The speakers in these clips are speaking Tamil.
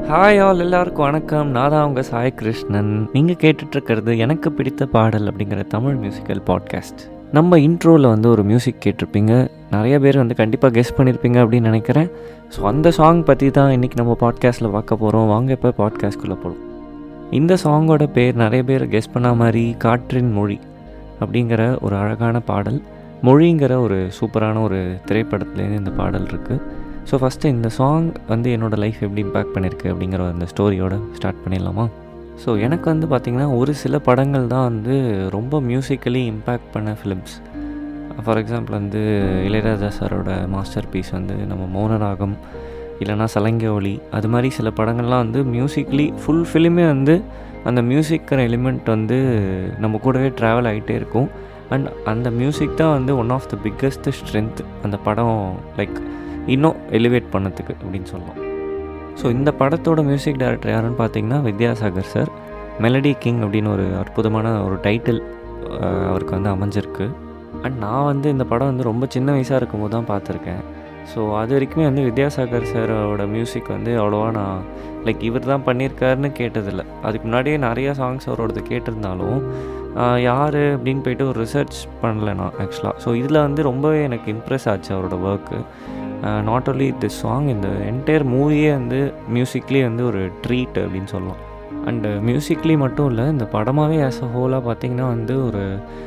ஹாய் ஆல் எல்லாருக்கும் வணக்கம் நான் தான் உங்கள் சாய் கிருஷ்ணன் நீங்கள் கேட்டுட்ருக்கிறது எனக்கு பிடித்த பாடல் அப்படிங்கிற தமிழ் மியூசிக்கல் பாட்காஸ்ட் நம்ம இன்ட்ரோவில் வந்து ஒரு மியூசிக் கேட்டிருப்பீங்க நிறைய பேர் வந்து கண்டிப்பாக கெஸ் பண்ணியிருப்பீங்க அப்படின்னு நினைக்கிறேன் ஸோ அந்த சாங் பற்றி தான் இன்றைக்கி நம்ம பாட்காஸ்ட்டில் பார்க்க போகிறோம் வாங்க இப்போ பாட்காஸ்ட்குள்ளே போகலாம் இந்த சாங்கோட பேர் நிறைய பேர் கெஸ் பண்ண மாதிரி காற்றின் மொழி அப்படிங்கிற ஒரு அழகான பாடல் மொழிங்கிற ஒரு சூப்பரான ஒரு திரைப்படத்துலேருந்து இந்த பாடல் இருக்குது ஸோ ஃபஸ்ட்டு இந்த சாங் வந்து என்னோடய லைஃப் எப்படி இம்பேக்ட் பண்ணியிருக்கு அப்படிங்கிற அந்த ஸ்டோரியோட ஸ்டார்ட் பண்ணிடலாமா ஸோ எனக்கு வந்து பார்த்திங்கன்னா ஒரு சில படங்கள் தான் வந்து ரொம்ப மியூசிக்கலி இம்பேக்ட் பண்ண ஃபிலிம்ஸ் ஃபார் எக்ஸாம்பிள் வந்து இளையராஜா சாரோட மாஸ்டர் பீஸ் வந்து நம்ம மௌனராகம் இல்லைனா சலங்க ஒளி அது மாதிரி சில படங்கள்லாம் வந்து மியூசிக்கலி ஃபுல் ஃபிலிமே வந்து அந்த மியூசிக்கிற எலிமெண்ட் வந்து நம்ம கூடவே ட்ராவல் ஆகிட்டே இருக்கும் அண்ட் அந்த மியூசிக் தான் வந்து one of the biggest strength அந்த படம் லைக் இன்னும் எலிவேட் பண்ணதுக்கு அப்படின்னு சொல்லலாம் ஸோ இந்த படத்தோட மியூசிக் டைரக்டர் யாருன்னு பார்த்தீங்கன்னா வித்யாசாகர் சார் மெலடி கிங் அப்படின்னு ஒரு அற்புதமான ஒரு டைட்டில் அவருக்கு வந்து அமைஞ்சிருக்கு அண்ட் நான் வந்து இந்த படம் வந்து ரொம்ப சின்ன வயசாக இருக்கும்போது தான் பார்த்துருக்கேன் ஸோ அது வரைக்குமே வந்து வித்யாசாகர் சாரோட மியூசிக் வந்து அவ்வளோவா நான் லைக் இவர் தான் பண்ணியிருக்காருன்னு கேட்டதில்லை அதுக்கு முன்னாடியே நிறையா சாங்ஸ் அவரோடது கேட்டிருந்தாலும் யார் அப்படின்னு போயிட்டு ஒரு ரிசர்ச் பண்ணல நான் ஆக்சுவலாக ஸோ இதில் வந்து ரொம்பவே எனக்கு இம்ப்ரெஸ் ஆச்சு அவரோட work not only this song இந்த என்டையர் மூவியே வந்து மியூசிக்லி வந்து ஒரு ட்ரீட் அப்படின்னு சொல்லலாம் அண்டு மியூசிக்லி மட்டும் இல்லை இந்த படமாகவே ஆஸ் அ ஹோலாக பார்த்திங்கன்னா வந்து ஒரு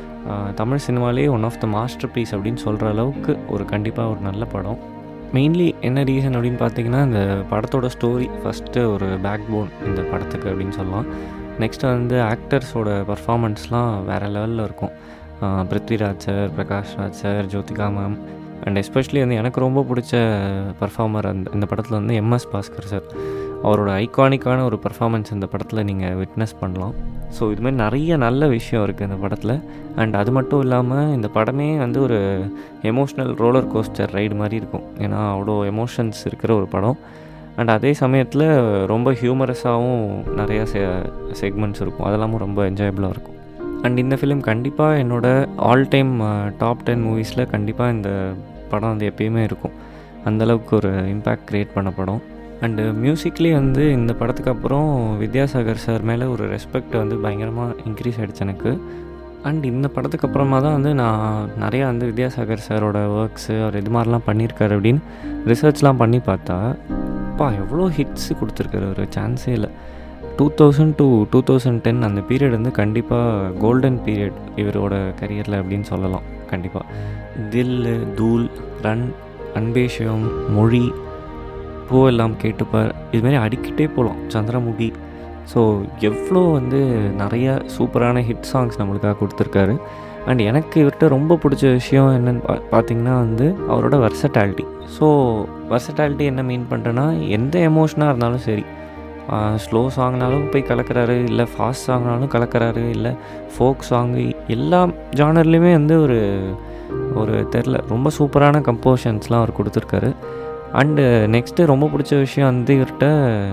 தமிழ் சினிமாலே one of the masterpiece அப்படின்னு சொல்கிற அளவுக்கு ஒரு கண்டிப்பாக ஒரு நல்ல படம் மெயின்லி என்ன ரீசன் அப்படின்னு பார்த்தீங்கன்னா இந்த படத்தோட ஸ்டோரி ஃபஸ்ட்டு ஒரு பேக் போன் இந்த படத்துக்கு அப்படின்னு சொல்லலாம் நெக்ஸ்ட் வந்து ஆக்டர்ஸோட பர்ஃபாமன்ஸ்லாம் வேறு லெவலில் இருக்கும் Prithviraj sir Prakash Raj sir Jyothika ma'am and especially வந்து எனக்கு ரொம்ப பிடிச்ச பர்ஃபார்மர் அந்த இந்த படத்தில் வந்து எம்எஸ் பாஸ்கர் சார் அவரோட ஐகானிக்கான ஒரு பர்ஃபாமன்ஸ் இந்த படத்தில் நீங்கள் விட்னஸ் பண்ணலாம் ஸோ இதுமாதிரி நிறைய நல்ல விஷயம் இருக்குது இந்த படத்தில் அண்ட் அது மட்டும் இல்லாமல் இந்த படமே வந்து ஒரு எமோஷ்னல் ரோலர் கோஸ்டர் ரைடு மாதிரி இருக்கும் ஏன்னா அவ்வளோ எமோஷன்ஸ் இருக்கிற ஒரு படம் அண்ட் அதே சமயத்தில் ரொம்ப ஹியூமரஸாகவும் நிறையா செ செக்மெண்ட்ஸ் இருக்கும் அதெல்லாமும் ரொம்ப என்ஜாயபுளாக இருக்கும் அண்ட் இந்த ஃபிலிம் கண்டிப்பாக என்னோடய ஆல் டைம் டாப் டென் மூவிஸில் கண்டிப்பாக இந்த படம் வந்து எப்பயுமே இருக்கும் அந்தளவுக்கு ஒரு இம்பேக்ட் க்ரியேட் பண்ண படம் அண்டு மியூசிக்லி வந்து இந்த படத்துக்கு அப்புறம் வித்யாசாகர் சார் மேலே ஒரு ரெஸ்பெக்ட் வந்து பயங்கரமாக இன்க்ரீஸ் ஆகிடுச்சு எனக்கு அண்ட் இந்த படத்துக்கு அப்புறமா தான் வந்து நான் நிறையா வந்து வித்யாசாகர் சாரோட ஒர்க்ஸு அவர் இது மாதிரிலாம் பண்ணியிருக்காரு அப்படின்னு ரிசர்ச்லாம் பண்ணி பார்த்தா அப்பா எவ்வளோ ஹிட்ஸ் கொடுத்துருக்காரு ஒரு சான்ஸே இல்லை two thousand to two thousand ten அந்த பீரியட் வந்து கண்டிப்பாக கோல்டன் பீரியட் இவரோட கரியரில் அப்படின்னு சொல்லலாம் கண்டிப்பாக தில் தூள் ரன் அன்பேஷம் மொழி பூவெல்லாம் கேட்டுப்பார் இதுமாரி அடிக்கிட்டே போகலாம் சந்திரமுகி ஸோ எவ்வளோ வந்து நிறைய சூப்பரான ஹிட் சாங்ஸ் நம்மளுக்காக கொடுத்துருக்காரு அண்ட் எனக்கு இவர்கிட்ட ரொம்ப பிடிச்ச விஷயம் என்னென்னு பா பார்த்திங்கன்னா வந்து அவரோட வர்சட்டாலிட்டி ஸோ வர்சட்டாலிட்டி என்ன மீன் பண்ணுறேன்னா எந்த எமோஷனாக இருந்தாலும் சரி ஸ்லோ சாங்னாலும் போய் கலக்கிறாரு இல்லை ஃபாஸ்ட் சாங்னாலும் கலக்கிறாரு இல்லை ஃபோக் சாங்கு எல்லா ஜானர்லேயுமே வந்து ஒரு ஒரு தெரில ரொம்ப சூப்பரான கம்போஷன்ஸ்லாம் அவர் கொடுத்துருக்காரு அண்டு நெக்ஸ்ட்டு ரொம்ப பிடிச்ச விஷயம் வந்து இவர்கிட்ட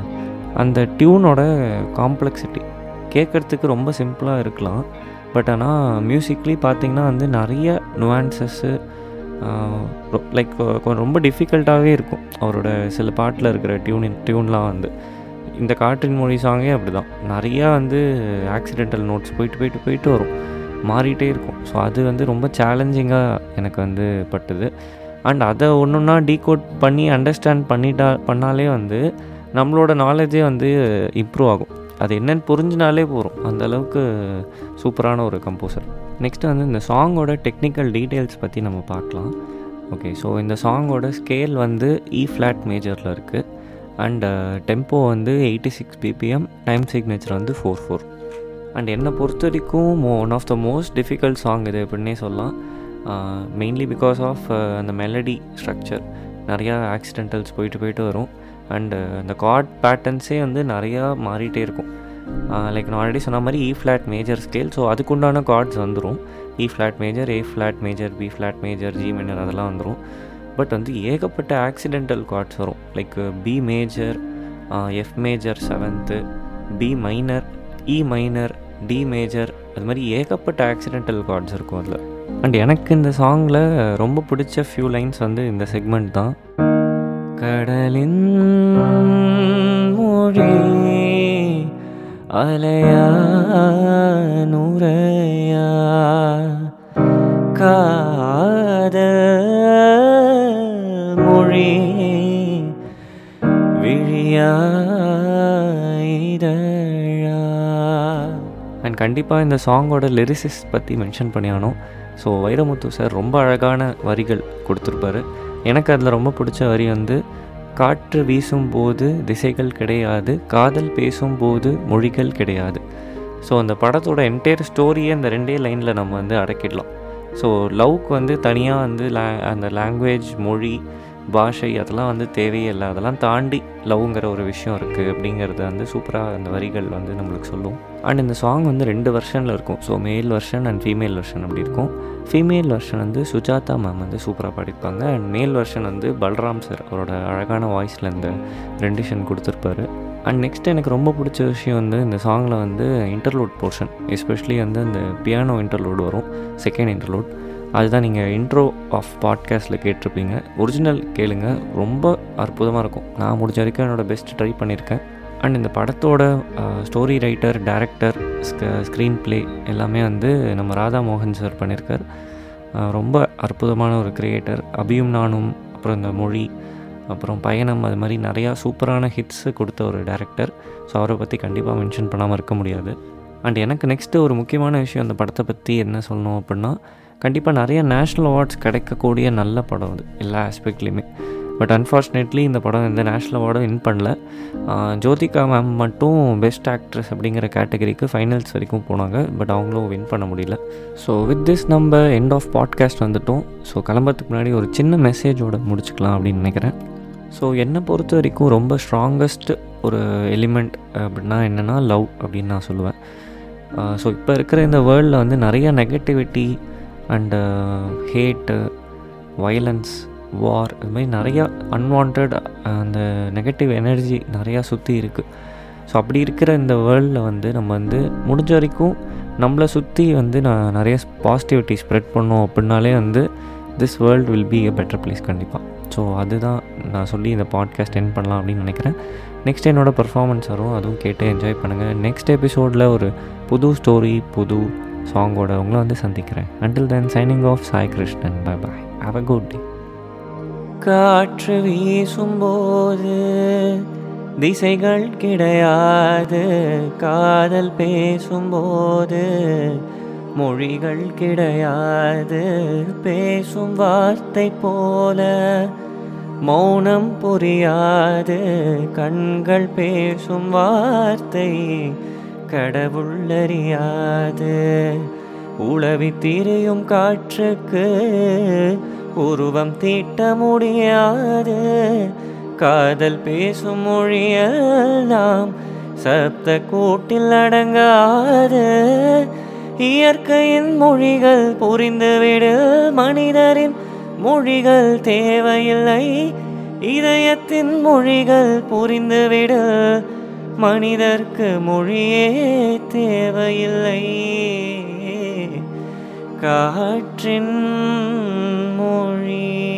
அந்த டியூனோட காம்ப்ளெக்சிட்டி கேட்குறதுக்கு ரொம்ப சிம்பிளாக இருக்கலாம் பட் ஆனால் மியூசிக்லி பார்த்திங்கன்னா வந்து நிறைய நுவான்சஸ்ஸு லைக் கொஞ்சம் ரொம்ப டிஃபிகல்ட்டாகவே இருக்கும் அவரோட சில பாட்டில் இருக்கிற டியூனின் டியூன்லாம் வந்து இந்த காற்றின் மொழி சாங்கே அப்படி தான் நிறையா வந்து ஆக்சிடென்டல் நோட்ஸ் போயிட்டு போயிட்டு போயிட்டு வரும் மாறிட்டே இருக்கும் ஸோ அது வந்து ரொம்ப சேலஞ்சிங்காக எனக்கு வந்து பட்டுது அண்ட் அதை ஒன்று ஒன்றா டீகோட் பண்ணி அண்டர்ஸ்டாண்ட் பண்ணிட்டா பண்ணாலே வந்து நம்மளோட நாலேஜே வந்து இம்ப்ரூவ் ஆகும் அது என்னென்னு புரிஞ்சினாலே போகிறோம் அந்த அளவுக்கு சூப்பரான ஒரு கம்போசர் நெக்ஸ்ட்டு வந்து இந்த சாங்கோட டெக்னிக்கல் டீட்டெயில்ஸ் பற்றி நம்ம பார்க்கலாம் ஓகே ஸோ இந்த சாங்கோட ஸ்கேல் வந்து இ ஃப்ளாட் மேஜரில் இருக்குது அண்ட் டெம்போ வந்து eighty six BPM time signature வந்து ஃபோர் ஃபோர் அண்ட் என்னை பொறுத்த வரைக்கும் one of the most difficult song இது எப்படின்னே சொல்லலாம் மெயின்லி பிகாஸ் ஆஃப் அந்த மெலடி ஸ்ட்ரக்சர் நிறையா ஆக்சிடென்டல்ஸ் போயிட்டு போயிட்டு வரும் அண்டு அந்த கார்ட் பேட்டர்ன்ஸே வந்து நிறையா மாறிட்டே இருக்கும் லைக் நான் ஆல்ரெடி சொன்ன மாதிரி E flat major scale so அதுக்குண்டான கார்ட்ஸ் வந்துடும் E flat major A flat major B flat major G minor அதெல்லாம் வந்துடும் பட் வந்து ஏகப்பட்ட ஆக்சிடென்டல் கார்ட்ஸ் வரும் like B major F major seventh B minor E minor D major அது மாதிரி ஏகப்பட்ட ஆக்சிடென்டல் கார்ட்ஸ் இருக்கும் அதில் அண்ட் எனக்கு இந்த சாங்கில் ரொம்ப பிடிச்ச ஃபியூ லைன்ஸ் வந்து இந்த செக்மெண்ட் தான் கடலின் மொழி அலையா நுரையா காதல் மொழி விழியா இதழா அண்ட் கண்டிப்பாக இந்த சாங்கோட லிரிசிஸ் பற்றி மென்ஷன் பண்ணியானோம் ஸோ வைரமுத்து சார் ரொம்ப அழகான வரிகள் கொடுத்துருப்பாரு எனக்கு அதில் ரொம்ப பிடிச்ச வரி வந்து காற்று வீசும்போது திசைகள் கிடையாது காதல் பேசும்போது மொழிகள் கிடையாது ஸோ அந்த படத்தோட என்டையர் ஸ்டோரியே இந்த ரெண்டே லைனில் நம்ம வந்து அடக்கிடலாம் ஸோ லவ்க்கு வந்து தனியாக வந்து லே அந்த லாங்குவேஜ் மொழி பாஷை அதெல்லாம் வந்து தேவையே இல்லை அதெல்லாம் தாண்டி லவ்ங்கிற ஒரு விஷயம் இருக்குது அப்படிங்கிறது வந்து சூப்பராக அந்த வரிகள் வந்து நம்மளுக்கு சொல்லும் அண்ட் இந்த சாங் வந்து ரெண்டு வெர்ஷனில் இருக்கும் so male version and female version அப்படி இருக்கும் ஃபீமேல் வெர்ஷன் வந்து சுஜாதா மேம் வந்து சூப்பராக பாடியிருப்பாங்க அண்ட் மேல் வெர்ஷன் வந்து பல்ராம் சார் அவரோட அழகான வாய்ஸில் இந்த ரெண்டிஷன் கொடுத்துருப்பாரு அண்ட் நெக்ஸ்ட் எனக்கு ரொம்ப பிடிச்ச விஷயம் வந்து இந்த சாங்கில் வந்து இன்டர்லோட் போர்ஷன் எஸ்பெஷலி வந்து அந்த பியானோ இன்டர்லோட் வரும் செகண்ட் இன்டர்லோட் அதுதான் நீங்கள் இன்ட்ரோ ஆஃப் பாட்காஸ்ட்டில் கேட்டிருப்பீங்க ஒரிஜினல் கேளுங்க ரொம்ப அற்புதமாக இருக்கும் நான் முடிஞ்ச வரைக்கும் என்னோடய பெஸ்ட் ட்ரை பண்ணியிருக்கேன் அண்ட் இந்த படத்தோட story writer director screenplay எல்லாமே வந்து நம்ம ராதா மோகன் சார் பண்ணியிருக்கார் அஹ் ரொம்ப அற்புதமான ஒரு கிரியேட்டர் அபியும் நானும் அப்புறம் இந்த மொழி அப்புறம் பயணம் அது மாதிரி நிறையா சூப்பரான ஹிட்ஸு கொடுத்த ஒரு டேரக்டர் ஸோ அவரை பற்றி கண்டிப்பாக மென்ஷன் பண்ணாமல் இருக்க முடியாது அண்ட் எனக்கு நெக்ஸ்ட்டு ஒரு முக்கியமான விஷயம் அந்த படத்தை பற்றி என்ன சொல்லணும் அப்படின்னா கண்டிப்பாக நிறைய நேஷ்னல் அவார்ட்ஸ் கிடைக்கக்கூடிய நல்ல படம் அது எல்லா ஆஸ்பெக்ட்லேயுமே பட் அன்ஃபார்ச்சுனேட்லி இந்த படம் எந்த நேஷ்னல் அவார்டும் வின் பண்ணல ஆஹ் ஜோதிகா மேம் மட்டும் பெஸ்ட் ஆக்ட்ரஸ் அப்படிங்கிற கேட்டகரிக்கு ஃபைனல்ஸ் வரைக்கும் போனாங்க பட் அவங்களும் வின் பண்ண முடியல ஸோ வித் திஸ் நம்ம எண்ட் ஆஃப் பாட்காஸ்ட் வந்துட்டோம் ஸோ கிளம்புறதுக்கு முன்னாடி ஒரு சின்ன மெசேஜோட முடிச்சுக்கலாம் அப்படின்னு நினைக்கிறேன் ஸோ என்னை பொறுத்த வரைக்கும் ரொம்ப ஸ்ட்ராங்கஸ்ட் ஒரு எலிமெண்ட் அப்படின்னா என்னென்னா லவ் அப்படின்னு நான் சொல்லுவேன் ஸோ இப்போ இருக்கிற இந்த வேர்ல்டில் வந்து நிறைய negativity and hate violence war இது மாதிரி நிறையா அன்வான்ட் அந்த நெகட்டிவ் எனர்ஜி நிறையா சுற்றி இருக்குது ஸோ அப்படி இருக்கிற இந்த வேர்ல்டில் வந்து நம்ம வந்து முடிஞ்ச வரைக்கும் நம்மளை சுற்றி வந்து நான் நிறைய பாசிட்டிவிட்டி ஸ்ப்ரெட் பண்ணோம் அப்படின்னாலே வந்து this world will be a better place கண்டிப்பாக ஸோ அதுதான் நான் சொல்லி இந்த பாட்காஸ்ட் என் பண்ணலாம் அப்படின்னு நினைக்கிறேன் நெக்ஸ்ட் என்னோடய பர்ஃபார்மன்ஸ் வரும் அதுவும் கேட்டு என்ஜாய் பண்ணுங்கள் நெக்ஸ்ட் எபிசோடில் ஒரு புது ஸ்டோரி புது சாங்கோட உங்களை வந்து சந்திக்கிறேன் until then signing off Sai Krishnan bye bye have a good day காற்று வீசும்போது திசைகள் கிடையாது காதல் பேசும்போது மொழிகள் கிடையாது பேசும் வார்த்தை போல மௌனம் புரியாது கண்கள் பேசும் வார்த்தை கடவுள் அறியாது உளவி திரியும் காற்றுக்கு உருவம் தீட்ட முடியாது காதல் பேசும் மொழியெல்லாம் சப்த கூட்டில் அடங்காது இயற்கையின் மொழிகள் புரிந்துவிடு மனிதரின் மொழிகள் தேவையில்லை இதயத்தின் மொழிகள் புரிந்துவிடு மனிதர்க்கு மொழியே தேவையில்லை காற்றின் மொழி